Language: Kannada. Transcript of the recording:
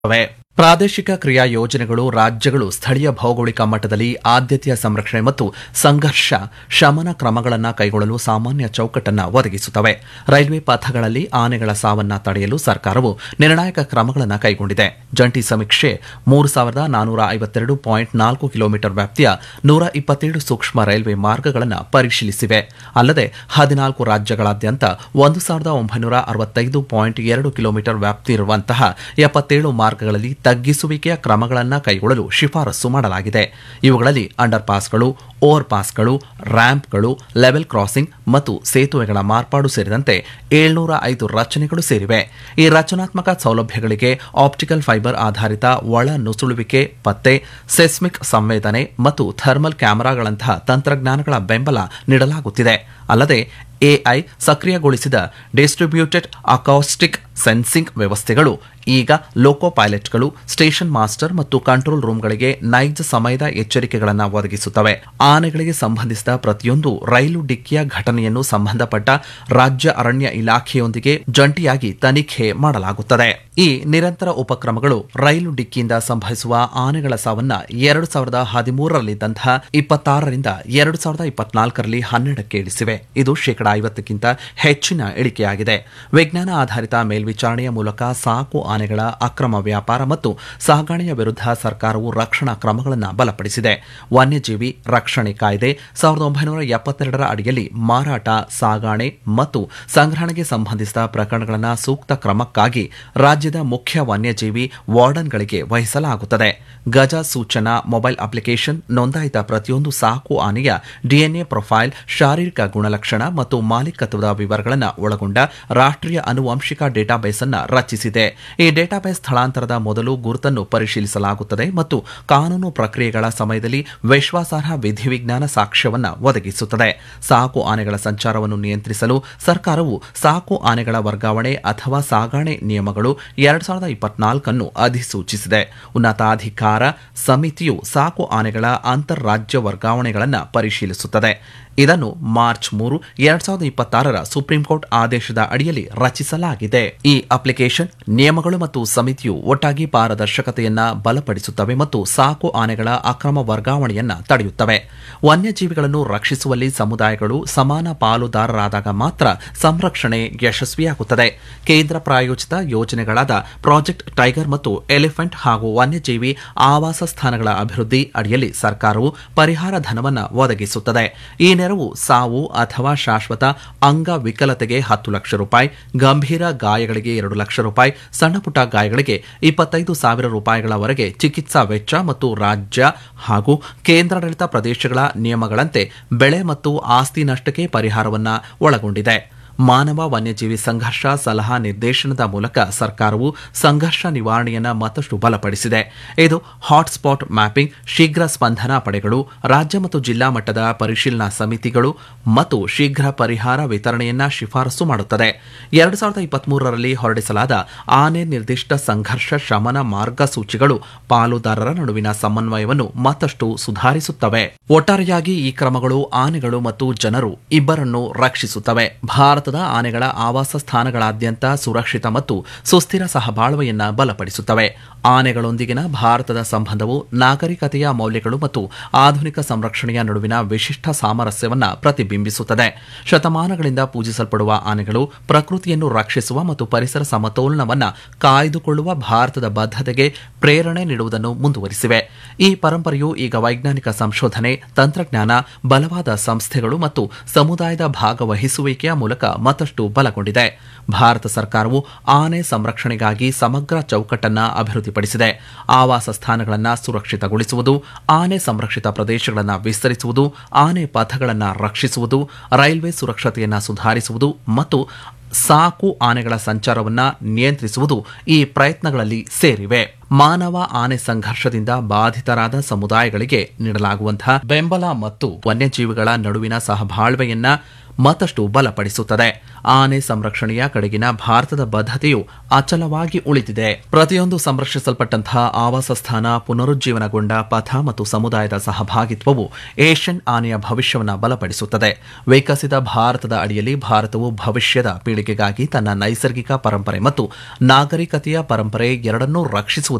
ವೆ. ಪ್ರಾದೇಶಿಕ ಕ್ರಿಯಾ ಯೋಜನೆಗಳು ರಾಜ್ಯಗಳು ಸ್ಥಳೀಯ ಭೌಗೋಳಿಕ ಮಟ್ಟದಲ್ಲಿ ಆದ್ಯತೆಯ ಸಂರಕ್ಷಣೆ ಮತ್ತು ಸಂಘರ್ಷ ಶಮನ ಕ್ರಮಗಳನ್ನು ಕೈಗೊಳ್ಳಲು ಸಾಮಾನ್ಯ ಚೌಕಟ್ಟನ್ನು ಒದಗಿಸುತ್ತವೆ ರೈಲ್ವೆ ಪಥಗಳಲ್ಲಿ ಆನೆಗಳ ಸಾವನ್ನ ತಡೆಯಲು ಸರ್ಕಾರವು ನಿರ್ಣಾಯಕ ಕ್ರಮಗಳನ್ನು ಕೈಗೊಂಡಿದೆ ಜಂಟಿ ಸಮೀಕ್ಷೆ ಮೂರು ಸಾವಿರದ ನಾನೂರ ಐವತ್ತೆರಡು ಪಾಯಿಂಟ್ ನಾಲ್ಕು ಕಿಲೋಮೀಟರ್ ವ್ಯಾಪ್ತಿಯ ನೂರ ಇಪ್ಪತ್ತೇಳು ಸೂಕ್ಷ್ಮ ರೈಲ್ವೆ ಮಾರ್ಗಗಳನ್ನು ಪರಿಶೀಲಿಸಿವೆ ಅಲ್ಲದೆ ಹದಿನಾಲ್ಕು ರಾಜ್ಯಗಳಾದ್ಯಂತ ಒಂದು ಸಾವಿರದ ಒಂಬೈನೂರ ಅರವತ್ತೈದು ಪಾಯಿಂಟ್ ಎರಡು ಕಿಲೋಮೀಟರ್ ವ್ಯಾಪ್ತಿ ಇರುವಂತಹ ಎಪ್ಪತ್ತೇಳು ಮಾರ್ಗಗಳಲ್ಲಿ ತಗ್ಗಿಸುವಿಕೆಯ ಕ್ರಮಗಳನ್ನು ಕೈಗೊಳ್ಳಲು ಶಿಫಾರಸು ಮಾಡಲಾಗಿದೆ ಇವುಗಳಲ್ಲಿ ಅಂಡರ್ ಪಾಸ್ಗಳು ಓವರ್ ಪಾಸ್ಗಳು ರ್ಯಾಂಪ್ಗಳು ಲೆವೆಲ್ ಕ್ರಾಸಿಂಗ್ ಮತ್ತು ಸೇತುವೆಗಳ ಮಾರ್ಪಾಡು ಸೇರಿದಂತೆ ಏಳ್ನೂರ ಐದು ರಚನೆಗಳು ಸೇರಿವೆ ಈ ರಚನಾತ್ಮಕ ಸೌಲಭ್ಯಗಳಿಗೆ ಆಪ್ಟಿಕಲ್ ಫೈಬರ್ ಆಧಾರಿತ ಒಳ ನುಸುಳುವಿಕೆ ಪತ್ತೆ ಸೆಸ್ಮಿಕ್ ಸಂವೇದನೆ ಮತ್ತು ಥರ್ಮಲ್ ಕ್ಯಾಮೆರಾಗಳಂತಹ ತಂತ್ರಜ್ಞಾನಗಳ ಬೆಂಬಲ ನೀಡಲಾಗುತ್ತಿದೆ ಅಲ್ಲದೆ ಎಐ ಸಕ್ರಿಯಗೊಳಿಸಿದ ಡಿಸ್ಟ್ರಿಬ್ಯೂಟೆಡ್ ಅಕೌಸ್ಟಿಕ್ ಸೆನ್ಸಿಂಗ್ ವ್ಯವಸ್ಥೆಗಳು ಈಗ ಲೋಕೋ ಪೈಲಟ್ಗಳು ಸ್ಟೇಷನ್ ಮಾಸ್ಟರ್ ಮತ್ತು ಕಂಟ್ರೋಲ್ ರೂಮ್ಗಳಿಗೆ ನೈಜ ಸಮಯದ ಎಚ್ಚರಿಕೆಗಳನ್ನು ಒದಗಿಸುತ್ತವೆ ಆನೆಗಳಿಗೆ ಸಂಬಂಧಿಸಿದ ಪ್ರತಿಯೊಂದು ರೈಲು ಡಿಕ್ಕಿಯ ಘಟನೆಯನ್ನು ಸಂಬಂಧಪಟ್ಟ ರಾಜ್ಯ ಅರಣ್ಯ ಇಲಾಖೆಯೊಂದಿಗೆ ಜಂಟಿಯಾಗಿ ತನಿಖೆ ಮಾಡಲಾಗುತ್ತದೆ ಈ ನಿರಂತರ ಉಪಕ್ರಮಗಳು ರೈಲು ಡಿಕ್ಕಿಯಿಂದ ಸಂಭವಿಸುವ ಆನೆಗಳ ಸಾವನ್ನ ಎರಡು ಸಾವಿರದ ಹದಿಮೂರರಲ್ಲಿದ್ದಂತಹ ಇಪ್ಪತ್ತಾರರಿಂದ ಎರಡು ಸಾವಿರದ ಇಪ್ಪತ್ನಾಲ್ಕರಲ್ಲಿ ಹನ್ನೆರಡಕ್ಕೆ ಇಳಿಸಿವೆ ಇದು ಶೇಕಡಾ ಐವತ್ತಕ್ಕಿಂತ ಹೆಚ್ಚಿನ ಇಳಿಕೆಯಾಗಿದೆ ವಿಜ್ಞಾನ ಆಧಾರಿತ ಮೇಲ್ವಿಚಾರಣೆಯ ಮೂಲಕ ಸಾಕು ಆನೆಗಳ ಅಕ್ರಮ ವ್ಯಾಪಾರ ಮತ್ತು ಸಾಗಣೆಯ ವಿರುದ್ಧ ಸರ್ಕಾರವು ರಕ್ಷಣಾ ಕ್ರಮಗಳನ್ನು ಬಲಪಡಿಸಿದೆ ವನ್ಯಜೀವಿ ರಕ್ಷಣೆ ಕಾಯ್ದೆ ಸಾವಿರದ ಒಂಬೈನೂರ ಎಪ್ಪತ್ತೆರಡರ ಅಡಿಯಲ್ಲಿ ಮಾರಾಟ ಸಾಗಾಣೆ ಮತ್ತು ಸಂಗ್ರಹಣೆಗೆ ಸಂಬಂಧಿಸಿದ ಪ್ರಕರಣಗಳನ್ನು ಸೂಕ್ತ ಕ್ರಮಕ್ಕಾಗಿ ರಾಜ್ಯದ ಮುಖ್ಯ ವನ್ಯಜೀವಿ ವಾರ್ಡನ್ಗಳಿಗೆ ವಹಿಸಲಾಗುತ್ತದೆ ಗಜ ಸೂಚನಾ ಮೊಬೈಲ್ ಅಪ್ಲಿಕೇಶನ್ ನೋಂದಾಯಿತ ಪ್ರತಿಯೊಂದು ಸಾಕು ಆನೆಯ ಡಿಎನ್ಎ ಪ್ರೊಫೈಲ್ ಶಾರೀರಿಕ ಗುಣಲಕ್ಷಣ ಮತ್ತು ಮಾಲೀಕತ್ವದ ವಿವರಗಳನ್ನು ಒಳಗೊಂಡ ರಾಷ್ಟ್ರೀಯ ಆನುವಂಶಿಕ ಡೇಟಾಬೇಸ್ ಅನ್ನು ರಚಿಸಿದೆ ಈ ಡೇಟಾಬೇಸ್ ಸ್ಥಳಾಂತರದ ಮೊದಲು ಗುರುತನ್ನು ಪರಿಶೀಲಿಸಲಾಗುತ್ತದೆ ಮತ್ತು ಕಾನೂನು ಪ್ರಕ್ರಿಯೆಗಳ ಸಮಯದಲ್ಲಿ ವಿಶ್ವಾಸಾರ್ಹ ವಿಧಿವಿಜ್ಞಾನ ಸಾಕ್ಷ್ಯವನ್ನು ಒದಗಿಸುತ್ತದೆ ಸಾಕು ಆನೆಗಳ ಸಂಚಾರವನ್ನು ನಿಯಂತ್ರಿಸಲು ಸರ್ಕಾರವು ಸಾಕು ಆನೆಗಳ ವರ್ಗಾವಣೆ ಅಥವಾ ಸಾಗಾಣೆ ನಿಯಮಗಳು ಎರಡ್ ಸಾವಿರದ ಇಪ್ಪತ್ನಾಲ್ಕನ್ನು ಅಧಿಸೂಚಿಸಿದೆ ಉನ್ನತಾಧಿಕಾರ ಸಮಿತಿಯು ಸಾಕು ಆನೆಗಳ ಅಂತಾರಾಜ್ಯ ವರ್ಗಾವಣೆಗಳನ್ನು ಪರಿಶೀಲಿಸುತ್ತದೆ ಇದನ್ನು ಮಾರ್ಚ್ ಮೂರು ಎರಡ್ ಸಾವಿರದ ಇಪ್ಪತ್ತಾರರ ಸುಪ್ರೀಂ ಕೋರ್ಟ್ ಆದೇಶದ ಅಡಿಯಲ್ಲಿ ರಚಿಸಲಾಗಿದೆ ಈ ಅಪ್ಲಿಕೇಶನ್ ನಿಯಮಗಳು ಮತ್ತು ಸಮಿತಿಯು ಒಟ್ಟಾಗಿ ಪಾರದರ್ಶಕತೆಯನ್ನ ಬಲಪಡಿಸುತ್ತವೆ ಮತ್ತು ಸಾಕು ಆನೆಗಳ ಅಕ್ರಮ ವರ್ಗಾವಣೆಯನ್ನ ತಡೆಯುತ್ತವೆ ವನ್ಯಜೀವಿಗಳನ್ನು ರಕ್ಷಿಸುವಲ್ಲಿ ಸಮುದಾಯಗಳು ಸಮಾನ ಪಾಲುದಾರರಾದಾಗ ಮಾತ್ರ ಸಂರಕ್ಷಣೆ ಯಶಸ್ವಿಯಾಗುತ್ತದೆ ಕೇಂದ್ರ ಪ್ರಾಯೋಜಿತ ಯೋಜನೆಗಳಾದ ಪ್ರಾಜೆಕ್ಟ್ ಟೈಗರ್ ಮತ್ತು ಎಲಿಫೆಂಟ್ ಹಾಗೂ ವನ್ಯಜೀವಿ ಆವಾಸ ಸ್ಥಾನಗಳ ಅಭಿವೃದ್ಧಿ ಅಡಿಯಲ್ಲಿ ಸರ್ಕಾರವು ಪರಿಹಾರ ಧನವನ್ನು ಒದಗಿಸುತ್ತದೆ ಈ ನೆರವು ಸಾವು ಅಥವಾ ಶಾಶ್ವತ ಅಂಗವಿಕಲತೆಗೆ ಹತ್ತು ಲಕ್ಷ ರೂಪಾಯಿ ಗಂಭೀರ ಗಾಯಗಳಿಗೆ ಎರಡು ಲಕ್ಷ ರೂಪಾಯಿ ಸಣ್ಣಪುಟ್ಟ ಗಾಯಗಳಿಗೆ ಇಪ್ಪತ್ತೈದು ಸಾವಿರ ರೂಪಾಯಿಗಳವರೆಗೆ ಚಿಕಿತ್ಸಾ ವೆಚ್ಚ ಮತ್ತು ರಾಜ್ಯ ಹಾಗೂ ಕೇಂದ್ರಾಡಳಿತ ಪ್ರದೇಶಗಳ ನಿಯಮಗಳಂತೆ ಬೆಳೆ ಮತ್ತು ಆಸ್ತಿ ನಷ್ಟಕ್ಕೆ ಪರಿಹಾರವನ್ನು ಒಳಗೊಂಡಿದೆ ಮಾನವ ವನ್ಯಜೀವಿ ಸಂಘರ್ಷ ಸಲಹಾ ನಿರ್ದೇಶನದ ಮೂಲಕ ಸರ್ಕಾರವು ಸಂಘರ್ಷ ನಿವಾರಣೆಯನ್ನು ಮತ್ತಷ್ಟು ಬಲಪಡಿಸಿದೆ ಇದು ಹಾಟ್ಸ್ಪಾಟ್ ಮ್ಯಾಪಿಂಗ್ ಶೀಘ್ರ ಸ್ಪಂದನಾ ಪಡೆಗಳು ರಾಜ್ಯ ಮತ್ತು ಜಿಲ್ಲಾ ಮಟ್ಟದ ಪರಿಶೀಲನಾ ಸಮಿತಿಗಳು ಮತ್ತು ಶೀಘ್ರ ಪರಿಹಾರ ವಿತರಣೆಯನ್ನ ಶಿಫಾರಸು ಮಾಡುತ್ತದೆ ಎರಡು ಸಾವಿರದ ಇಪ್ಪತ್ಮೂರರಲ್ಲಿ ಹೊರಡಿಸಲಾದ ಆನೆ ನಿರ್ದಿಷ್ಟ ಸಂಘರ್ಷ ಶಮನ ಮಾರ್ಗಸೂಚಿಗಳು ಪಾಲುದಾರರ ನಡುವಿನ ಸಮನ್ವಯವನ್ನು ಮತ್ತಷ್ಟು ಸುಧಾರಿಸುತ್ತವೆ ಒಟ್ಟಾರೆಯಾಗಿ ಈ ಕ್ರಮಗಳು ಆನೆಗಳು ಮತ್ತು ಜನರು ಇಬ್ಬರನ್ನು ರಕ್ಷಿಸುತ್ತವೆ ಭಾರತದ ಆನೆಗಳ ಆವಾಸ ಸ್ಥಾನಗಳಾದ್ಯಂತ ಸುರಕ್ಷಿತ ಮತ್ತು ಸುಸ್ಥಿರ ಸಹಬಾಳ್ವೆಯನ್ನ ಬಲಪಡಿಸುತ್ತವೆ ಆನೆಗಳೊಂದಿಗಿನ ಭಾರತದ ಸಂಬಂಧವು ನಾಗರಿಕತೆಯ ಮೌಲ್ಯಗಳು ಮತ್ತು ಆಧುನಿಕ ಸಂರಕ್ಷಣೆಯ ನಡುವಿನ ವಿಶಿಷ್ಟ ಸಾಮರಸ್ಯವನ್ನ ಪ್ರತಿಬಿಂಬಿಸುತ್ತದೆ ಶತಮಾನಗಳಿಂದ ಪೂಜಿಸಲ್ಪಡುವ ಆನೆಗಳು ಪ್ರಕೃತಿಯನ್ನು ರಕ್ಷಿಸುವ ಮತ್ತು ಪರಿಸರ ಸಮತೋಲನವನ್ನ ಕಾಯ್ದುಕೊಳ್ಳುವ ಭಾರತದ ಬದ್ಧತೆಗೆ ಪ್ರೇರಣೆ ನೀಡುವುದನ್ನು ಮುಂದುವರಿಸಿವೆ ಈ ಪರಂಪರೆಯು ಈಗ ವೈಜ್ಞಾನಿಕ ಸಂಶೋಧನೆ ತಂತ್ರಜ್ಞಾನ ಬಲವಾದ ಸಂಸ್ಥೆಗಳು ಮತ್ತು ಸಮುದಾಯದ ಭಾಗವಹಿಸುವಿಕೆಯ ಮೂಲಕ ಮತ್ತಷ್ಟು ಬಲಗೊಂಡಿದೆ ಭಾರತ ಸರ್ಕಾರವು ಆನೆ ಸಂರಕ್ಷಣೆಗಾಗಿ ಸಮಗ್ರ ಚೌಕಟ್ಟನ್ನು ಅಭಿವೃದ್ಧಿಪಡಿಸಿದೆ ಆವಾಸ ಸ್ಥಾನಗಳನ್ನು ಸುರಕ್ಷಿತಗೊಳಿಸುವುದು ಆನೆ ಸಂರಕ್ಷಿತ ಪ್ರದೇಶಗಳನ್ನು ವಿಸ್ತರಿಸುವುದು ಆನೆ ಪಥಗಳನ್ನು ರಕ್ಷಿಸುವುದು ರೈಲ್ವೆ ಸುರಕ್ಷತೆಯನ್ನು ಸುಧಾರಿಸುವುದು ಮತ್ತು ಸಾಕು ಆನೆಗಳ ಸಂಚಾರವನ್ನು ನಿಯಂತ್ರಿಸುವುದು ಈ ಪ್ರಯತ್ನಗಳಲ್ಲಿ ಸೇರಿವೆ ಮಾನವ ಆನೆ ಸಂಘರ್ಷದಿಂದ ಬಾಧಿತರಾದ ಸಮುದಾಯಗಳಿಗೆ ನೀಡಲಾಗುವಂತಹ ಬೆಂಬಲ ಮತ್ತು ವನ್ಯಜೀವಿಗಳ ನಡುವಿನ ಸಹಬಾಳ್ವೆಯನ್ನ ಮತ್ತಷ್ಟು ಬಲಪಡಿಸುತ್ತದೆ ಆನೆ ಸಂರಕ್ಷಣೆಯ ಕಡೆಗಿನ ಭಾರತದ ಬದ್ಧತೆಯು ಅಚಲವಾಗಿ ಉಳಿದಿದೆ ಪ್ರತಿಯೊಂದು ಸಂರಕ್ಷಿಸಲ್ಪಟ್ಟಂತಹ ಆವಾಸ ಸ್ಥಾನ ಪುನರುಜ್ಜೀವನಗೊಂಡ ಪಥ ಮತ್ತು ಸಮುದಾಯದ ಸಹಭಾಗಿತ್ವವು ಏಷ್ಯನ್ ಆನೆಯ ಭವಿಷ್ಯವನ್ನು ಬಲಪಡಿಸುತ್ತದೆ ವಿಕಸಿತ ಭಾರತದ ಅಡಿಯಲ್ಲಿ ಭಾರತವು ಭವಿಷ್ಯದ ಪೀಳಿಗೆಗಾಗಿ ತನ್ನ ನೈಸರ್ಗಿಕ ಪರಂಪರೆ ಮತ್ತು ನಾಗರಿಕತೆಯ ಪರಂಪರೆ ಎರಡನ್ನೂ ರಕ್ಷಿಸುವುದು